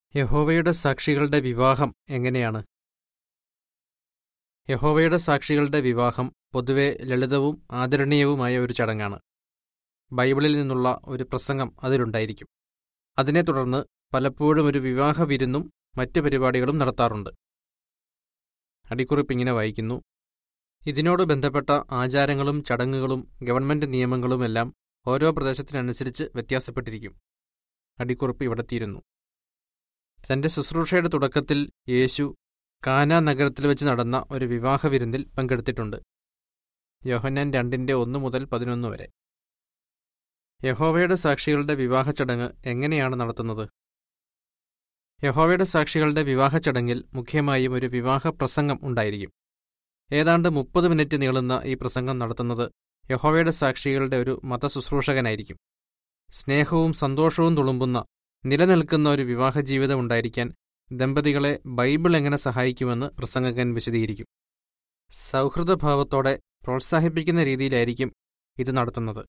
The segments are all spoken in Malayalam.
യഹോവയുടെ സാക്ഷികളുടെ വിവാഹം എങ്ങനെയാണ് യഹോവയുടെ സാക്ഷികളുടെ വിവാഹം പൊതുവെ ലളിതവും ആദരണീയവുമായ ഒരു ചടങ്ങാണ് ബൈബിളിൽ നിന്നുള്ള ഒരു പ്രസംഗം അതിലുണ്ടായിരിക്കും അതിനെ തുടർന്ന് പലപ്പോഴും ഒരു വിവാഹ വിരുന്നും മറ്റ് പരിപാടികളും നടത്താറുണ്ട് അടിക്കുറിപ്പ് ഇങ്ങനെ വായിക്കുന്നു ഇതിനോട് ബന്ധപ്പെട്ട ആചാരങ്ങളും ചടങ്ങുകളും ഗവൺമെന്റ് നിയമങ്ങളുമെല്ലാം ഓരോ പ്രദേശത്തിനനുസരിച്ച് വ്യത്യാസപ്പെട്ടിരിക്കും അടിക്കുറിപ്പ് ഇവിടെ തീരുന്നു തന്റെ ശുശ്രൂഷയുടെ തുടക്കത്തിൽ യേശു കാന നഗരത്തിൽ വെച്ച് നടന്ന ഒരു വിവാഹ വിരുന്നിൽ പങ്കെടുത്തിട്ടുണ്ട് യോഹന്നാൻ രണ്ടിന്റെ ഒന്ന് മുതൽ പതിനൊന്ന് വരെ യഹോവയുടെ സാക്ഷികളുടെ വിവാഹ ചടങ്ങ് എങ്ങനെയാണ് നടത്തുന്നത് യഹോവയുടെ സാക്ഷികളുടെ വിവാഹ ചടങ്ങിൽ മുഖ്യമായും ഒരു വിവാഹ പ്രസംഗം ഉണ്ടായിരിക്കും ഏതാണ്ട് മുപ്പത് മിനിറ്റ് നീളുന്ന ഈ പ്രസംഗം നടത്തുന്നത് യഹോവയുടെ സാക്ഷികളുടെ ഒരു മതശുശ്രൂഷകനായിരിക്കും സ്നേഹവും സന്തോഷവും തുളുമ്പുന്ന നിലനിൽക്കുന്ന ഒരു വിവാഹ ജീവിതം ഉണ്ടായിരിക്കാൻ ദമ്പതികളെ ബൈബിൾ എങ്ങനെ സഹായിക്കുമെന്ന് പ്രസംഗകൻ വിശദീകരിക്കും സൗഹൃദഭാവത്തോടെ പ്രോത്സാഹിപ്പിക്കുന്ന രീതിയിലായിരിക്കും ഇത് നടത്തുന്നത്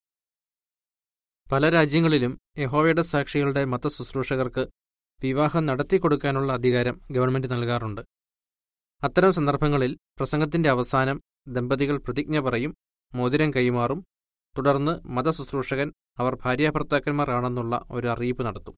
പല രാജ്യങ്ങളിലും യഹോവയുടെ സാക്ഷികളുടെ മതശുശ്രൂഷകർക്ക് വിവാഹം നടത്തിക്കൊടുക്കാനുള്ള അധികാരം ഗവൺമെന്റ് നൽകാറുണ്ട് അത്തരം സന്ദർഭങ്ങളിൽ പ്രസംഗത്തിന്റെ അവസാനം ദമ്പതികൾ പ്രതിജ്ഞ പറയും മോതിരം കൈമാറും തുടർന്ന് മതശുശ്രൂഷകൻ അവർ ഭാര്യാഭർത്താക്കന്മാർ ആണെന്നുള്ള ഒരു അറിയിപ്പ് നടത്തും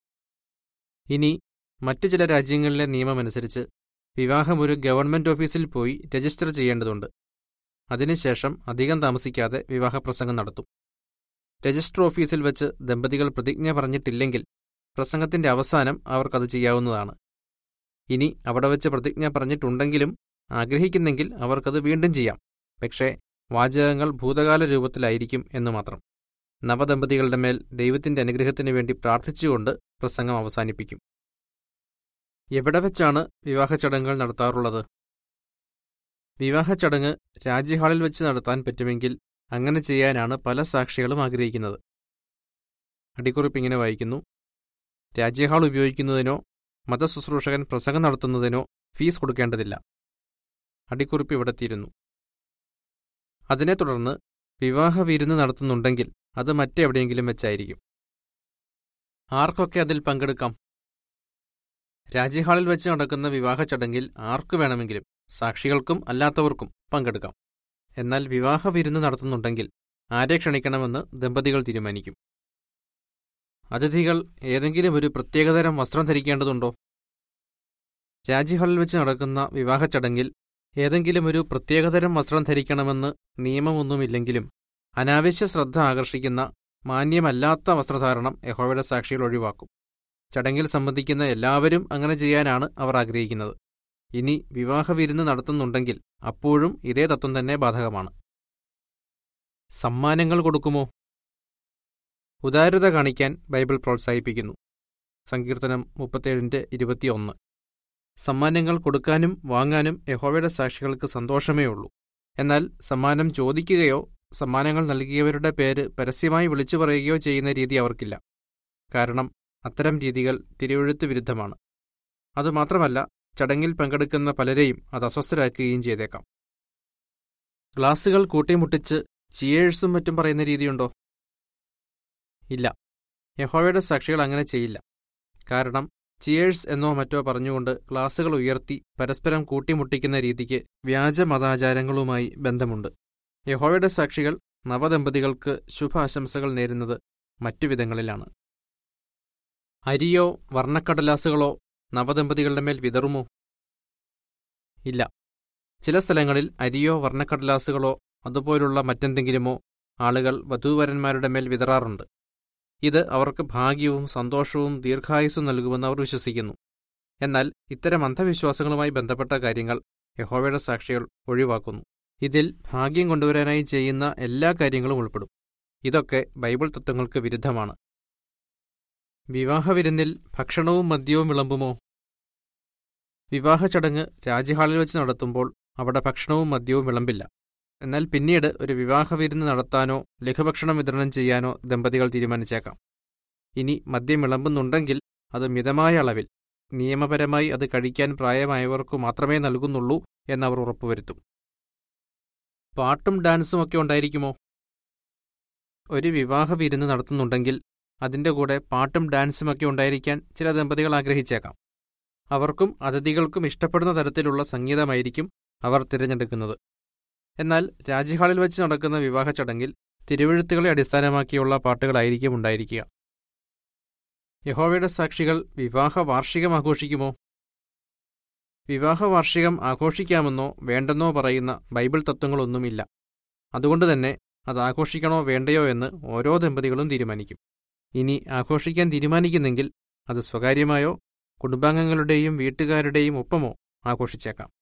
ഇനി മറ്റു ചില രാജ്യങ്ങളിലെ നിയമമനുസരിച്ച് വിവാഹം ഒരു ഗവൺമെന്റ് ഓഫീസിൽ പോയി രജിസ്റ്റർ ചെയ്യേണ്ടതുണ്ട് അതിനുശേഷം അധികം താമസിക്കാതെ വിവാഹപ്രസംഗം നടത്തും രജിസ്റ്റർ ഓഫീസിൽ വെച്ച് ദമ്പതികൾ പ്രതിജ്ഞ പറഞ്ഞിട്ടില്ലെങ്കിൽ പ്രസംഗത്തിന്റെ അവസാനം അവർക്കത് ചെയ്യാവുന്നതാണ് ഇനി അവിടെ വെച്ച് പ്രതിജ്ഞ പറഞ്ഞിട്ടുണ്ടെങ്കിലും ആഗ്രഹിക്കുന്നെങ്കിൽ അവർക്കത് വീണ്ടും ചെയ്യാം പക്ഷേ വാചകങ്ങൾ ഭൂതകാല രൂപത്തിലായിരിക്കും എന്നു മാത്രം നവദമ്പതികളുടെ മേൽ ദൈവത്തിന്റെ അനുഗ്രഹത്തിനു വേണ്ടി പ്രാർത്ഥിച്ചുകൊണ്ട് പ്രസംഗം അവസാനിപ്പിക്കും എവിടെ വെച്ചാണ് വിവാഹ ചടങ്ങുകൾ നടത്താറുള്ളത് വിവാഹ ചടങ്ങ് രാജ്യഹാളിൽ വെച്ച് നടത്താൻ പറ്റുമെങ്കിൽ അങ്ങനെ ചെയ്യാനാണ് പല സാക്ഷികളും ആഗ്രഹിക്കുന്നത് അടിക്കുറിപ്പ് ഇങ്ങനെ വായിക്കുന്നു രാജ്യഹാൾ ഉപയോഗിക്കുന്നതിനോ മതശുശ്രൂഷകൻ പ്രസംഗം നടത്തുന്നതിനോ ഫീസ് കൊടുക്കേണ്ടതില്ല അടിക്കുറിപ്പ് ഇവിടെ തീരുന്നു അതിനെ തുടർന്ന് വിവാഹ വിരുന്ന് നടത്തുന്നുണ്ടെങ്കിൽ അത് മറ്റെവിടെയെങ്കിലും വെച്ചായിരിക്കും ആർക്കൊക്കെ അതിൽ പങ്കെടുക്കാം രാജ്യഹാളിൽ വെച്ച് നടക്കുന്ന വിവാഹ ചടങ്ങിൽ ആർക്കു വേണമെങ്കിലും സാക്ഷികൾക്കും അല്ലാത്തവർക്കും പങ്കെടുക്കാം എന്നാൽ വിവാഹ വിരുന്ന് നടത്തുന്നുണ്ടെങ്കിൽ ആരെ ക്ഷണിക്കണമെന്ന് ദമ്പതികൾ തീരുമാനിക്കും അതിഥികൾ ഏതെങ്കിലും ഒരു പ്രത്യേകതരം വസ്ത്രം ധരിക്കേണ്ടതുണ്ടോ രാജ്യഹാളിൽ വെച്ച് നടക്കുന്ന വിവാഹ ചടങ്ങിൽ ഏതെങ്കിലും ഒരു പ്രത്യേകതരം വസ്ത്രം ധരിക്കണമെന്ന് നിയമമൊന്നുമില്ലെങ്കിലും അനാവശ്യ ശ്രദ്ധ ആകർഷിക്കുന്ന മാന്യമല്ലാത്ത വസ്ത്രധാരണം യഹോവയുടെ സാക്ഷികൾ ഒഴിവാക്കും ചടങ്ങിൽ സംബന്ധിക്കുന്ന എല്ലാവരും അങ്ങനെ ചെയ്യാനാണ് അവർ ആഗ്രഹിക്കുന്നത് ഇനി വിവാഹ വിരുന്ന് നടത്തുന്നുണ്ടെങ്കിൽ അപ്പോഴും ഇതേ തത്വം തന്നെ ബാധകമാണ് സമ്മാനങ്ങൾ കൊടുക്കുമോ ഉദാരത കാണിക്കാൻ ബൈബിൾ പ്രോത്സാഹിപ്പിക്കുന്നു സങ്കീർത്തനം മുപ്പത്തേഴിന്റെ ഇരുപത്തിയൊന്ന് സമ്മാനങ്ങൾ കൊടുക്കാനും വാങ്ങാനും യഹോവയുടെ സാക്ഷികൾക്ക് സന്തോഷമേ ഉള്ളൂ എന്നാൽ സമ്മാനം ചോദിക്കുകയോ സമ്മാനങ്ങൾ നൽകിയവരുടെ പേര് പരസ്യമായി വിളിച്ചു പറയുകയോ ചെയ്യുന്ന രീതി അവർക്കില്ല കാരണം അത്തരം രീതികൾ തിരുവഴുത്ത് വിരുദ്ധമാണ് അതുമാത്രമല്ല ചടങ്ങിൽ പങ്കെടുക്കുന്ന പലരെയും അത് അസ്വസ്ഥരാക്കുകയും ചെയ്തേക്കാം ഗ്ലാസുകൾ കൂട്ടിമുട്ടിച്ച് ചിയേഴ്സും മറ്റും പറയുന്ന രീതിയുണ്ടോ ഇല്ല യഹോവയുടെ സാക്ഷികൾ അങ്ങനെ ചെയ്യില്ല കാരണം ചിയേഴ്സ് എന്നോ മറ്റോ പറഞ്ഞുകൊണ്ട് ഗ്ലാസുകൾ ഉയർത്തി പരസ്പരം കൂട്ടിമുട്ടിക്കുന്ന രീതിക്ക് വ്യാജ മതാചാരങ്ങളുമായി ബന്ധമുണ്ട് യഹോവയുടെ സാക്ഷികൾ നവദമ്പതികൾക്ക് ശുഭാശംസകൾ നേരുന്നത് മറ്റു വിധങ്ങളിലാണ് അരിയോ വർണ്ണക്കടലാസുകളോ നവദമ്പതികളുടെ മേൽ വിതറുമോ ഇല്ല ചില സ്ഥലങ്ങളിൽ അരിയോ വർണ്ണക്കടലാസുകളോ അതുപോലുള്ള മറ്റെന്തെങ്കിലുമോ ആളുകൾ വധൂവരന്മാരുടെ മേൽ വിതറാറുണ്ട് ഇത് അവർക്ക് ഭാഗ്യവും സന്തോഷവും ദീർഘായുസ്സും നൽകുമെന്ന് അവർ വിശ്വസിക്കുന്നു എന്നാൽ ഇത്തരം അന്ധവിശ്വാസങ്ങളുമായി ബന്ധപ്പെട്ട കാര്യങ്ങൾ യഹോവയുടെ സാക്ഷികൾ ഒഴിവാക്കുന്നു ഇതിൽ ഭാഗ്യം കൊണ്ടുവരാനായി ചെയ്യുന്ന എല്ലാ കാര്യങ്ങളും ഉൾപ്പെടും ഇതൊക്കെ ബൈബിൾ തത്വങ്ങൾക്ക് വിരുദ്ധമാണ് വിവാഹ വിരുന്നിൽ ഭക്ഷണവും മദ്യവും വിളമ്പുമോ വിവാഹ ചടങ്ങ് രാജ്യഹാളിൽ വെച്ച് നടത്തുമ്പോൾ അവിടെ ഭക്ഷണവും മദ്യവും വിളമ്പില്ല എന്നാൽ പിന്നീട് ഒരു വിവാഹ വിരുന്ന് നടത്താനോ ലഘുഭക്ഷണം വിതരണം ചെയ്യാനോ ദമ്പതികൾ തീരുമാനിച്ചേക്കാം ഇനി മദ്യം വിളമ്പുന്നുണ്ടെങ്കിൽ അത് മിതമായ അളവിൽ നിയമപരമായി അത് കഴിക്കാൻ പ്രായമായവർക്കു മാത്രമേ നൽകുന്നുള്ളൂ എന്നവർ ഉറപ്പുവരുത്തും പാട്ടും ഡാൻസും ഒക്കെ ഉണ്ടായിരിക്കുമോ ഒരു വിവാഹ വിരുന്ന് നടത്തുന്നുണ്ടെങ്കിൽ അതിൻ്റെ കൂടെ പാട്ടും ഡാൻസുമൊക്കെ ഉണ്ടായിരിക്കാൻ ചില ദമ്പതികൾ ആഗ്രഹിച്ചേക്കാം അവർക്കും അതിഥികൾക്കും ഇഷ്ടപ്പെടുന്ന തരത്തിലുള്ള സംഗീതമായിരിക്കും അവർ തിരഞ്ഞെടുക്കുന്നത് എന്നാൽ രാജ്യഹാളിൽ വെച്ച് നടക്കുന്ന വിവാഹ ചടങ്ങിൽ തിരുവഴുത്തുകളെ അടിസ്ഥാനമാക്കിയുള്ള പാട്ടുകളായിരിക്കും ഉണ്ടായിരിക്കുക യഹോവയുടെ സാക്ഷികൾ വിവാഹ വാർഷികം ആഘോഷിക്കുമോ വിവാഹ വാർഷികം ആഘോഷിക്കാമെന്നോ വേണ്ടെന്നോ പറയുന്ന ബൈബിൾ തത്വങ്ങളൊന്നുമില്ല അതുകൊണ്ട് തന്നെ അത് ആഘോഷിക്കണോ വേണ്ടയോ എന്ന് ഓരോ ദമ്പതികളും തീരുമാനിക്കും ഇനി ആഘോഷിക്കാൻ തീരുമാനിക്കുന്നെങ്കിൽ അത് സ്വകാര്യമായോ കുടുംബാംഗങ്ങളുടെയും വീട്ടുകാരുടെയും ഒപ്പമോ ആഘോഷിച്ചേക്കാം